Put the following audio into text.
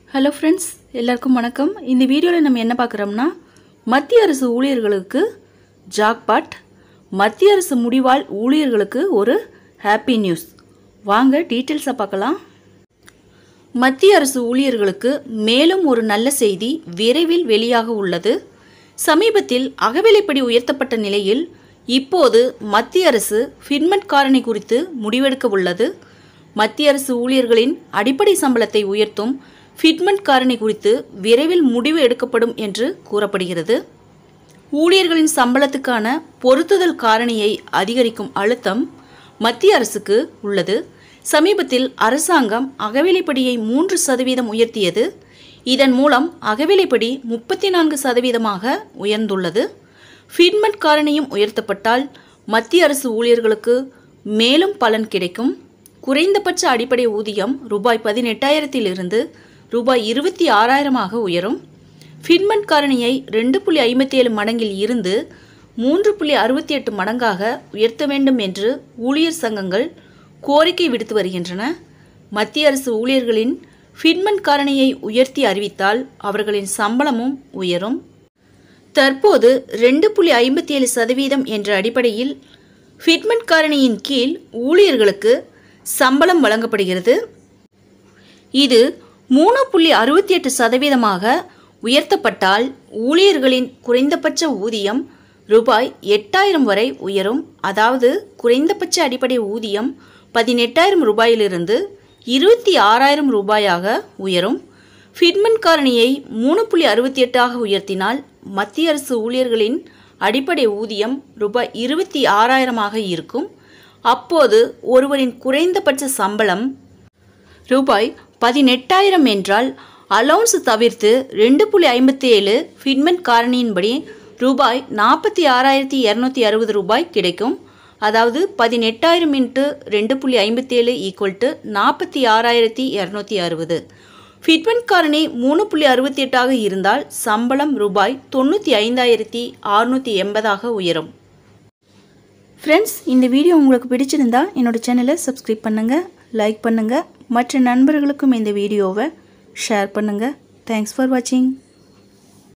hello friends எல்லாருக்கும் வணக்கம் இந்த வீடியோவில் நம்ம என்ன பார்க்குறோம்னா மத்திய அரசு ஊழியர்களுக்கு ஜாக்பாட் மத்திய அரசு முடிவால் ஊழியர்களுக்கு ஒரு ஹாப்பி நியூஸ் வாங்க டீட்டெயில்ஸை பார்க்கலாம் மத்திய அரசு ஊழியர்களுக்கு மேலும் ஒரு நல்ல செய்தி விரைவில் வெளியாக உள்ளது சமீபத்தில் அகவிலைப்படி உயர்த்தப்பட்ட நிலையில் இப்போது மத்திய அரசு ஃபின்மெண்ட் காரணி குறித்து முடிவெடுக்க உள்ளது மத்திய அரசு ஊழியர்களின் அடிப்படை சம்பளத்தை உயர்த்தும் ஃபிட்மெண்ட் காரணி குறித்து விரைவில் முடிவு எடுக்கப்படும் என்று கூறப்படுகிறது ஊழியர்களின் சம்பளத்துக்கான பொருத்துதல் காரணியை அதிகரிக்கும் அழுத்தம் மத்திய அரசுக்கு உள்ளது சமீபத்தில் அரசாங்கம் அகவிலைப்படியை மூன்று சதவீதம் உயர்த்தியது இதன் மூலம் அகவிலைப்படி முப்பத்தி நான்கு சதவீதமாக உயர்ந்துள்ளது ஃபீட்மெண்ட் காரணியும் உயர்த்தப்பட்டால் மத்திய அரசு ஊழியர்களுக்கு மேலும் பலன் கிடைக்கும் குறைந்தபட்ச அடிப்படை ஊதியம் ரூபாய் பதினெட்டாயிரத்திலிருந்து ரூபாய் இருபத்தி ஆறாயிரமாக உயரும் ஃபிட்மெண்ட் காரணியை ரெண்டு புள்ளி ஐம்பத்தி ஏழு மடங்கில் இருந்து மூன்று புள்ளி அறுபத்தி எட்டு மடங்காக உயர்த்த வேண்டும் என்று ஊழியர் சங்கங்கள் கோரிக்கை விடுத்து வருகின்றன மத்திய அரசு ஊழியர்களின் ஃபிட்மெண்ட் காரணியை உயர்த்தி அறிவித்தால் அவர்களின் சம்பளமும் உயரும் தற்போது ரெண்டு புள்ளி ஐம்பத்தி ஏழு சதவீதம் என்ற அடிப்படையில் ஃபிட்மெண்ட் காரணியின் கீழ் ஊழியர்களுக்கு சம்பளம் வழங்கப்படுகிறது இது மூணு புள்ளி அறுபத்தி எட்டு சதவீதமாக உயர்த்தப்பட்டால் ஊழியர்களின் குறைந்தபட்ச ஊதியம் ரூபாய் எட்டாயிரம் வரை உயரும் அதாவது குறைந்தபட்ச அடிப்படை ஊதியம் பதினெட்டாயிரம் ரூபாயிலிருந்து இருபத்தி ஆறாயிரம் ரூபாயாக உயரும் ஃபிட்மெண்ட் காரணியை மூணு புள்ளி அறுபத்தி எட்டாக உயர்த்தினால் மத்திய அரசு ஊழியர்களின் அடிப்படை ஊதியம் ரூபாய் இருபத்தி ஆறாயிரமாக இருக்கும் அப்போது ஒருவரின் குறைந்தபட்ச சம்பளம் ரூபாய் பதினெட்டாயிரம் என்றால் அலவுன்ஸ் தவிர்த்து ரெண்டு புள்ளி ஐம்பத்தி ஏழு ஃபிட்மெண்ட் காரணியின்படி ரூபாய் நாற்பத்தி ஆறாயிரத்தி இரநூத்தி அறுபது ரூபாய் கிடைக்கும் அதாவது பதினெட்டாயிரம் இன்ட்டு ரெண்டு புள்ளி ஐம்பத்தி ஏழு ஈக்குவல் டு நாற்பத்தி ஆறாயிரத்தி இரநூத்தி அறுபது ஃபிட்மெண்ட் காரணி மூணு புள்ளி அறுபத்தி எட்டாக இருந்தால் சம்பளம் ரூபாய் தொண்ணூற்றி ஐந்தாயிரத்தி அறுநூற்றி எண்பதாக உயரும் ஃப்ரெண்ட்ஸ் இந்த வீடியோ உங்களுக்கு பிடிச்சிருந்தா என்னோட சேனலை சப்ஸ்கிரைப் பண்ணுங்கள் லைக் பண்ணுங்கள் மற்ற நண்பர்களுக்கும் இந்த வீடியோவை ஷேர் பண்ணுங்கள் தேங்க்ஸ் ஃபார் வாட்சிங்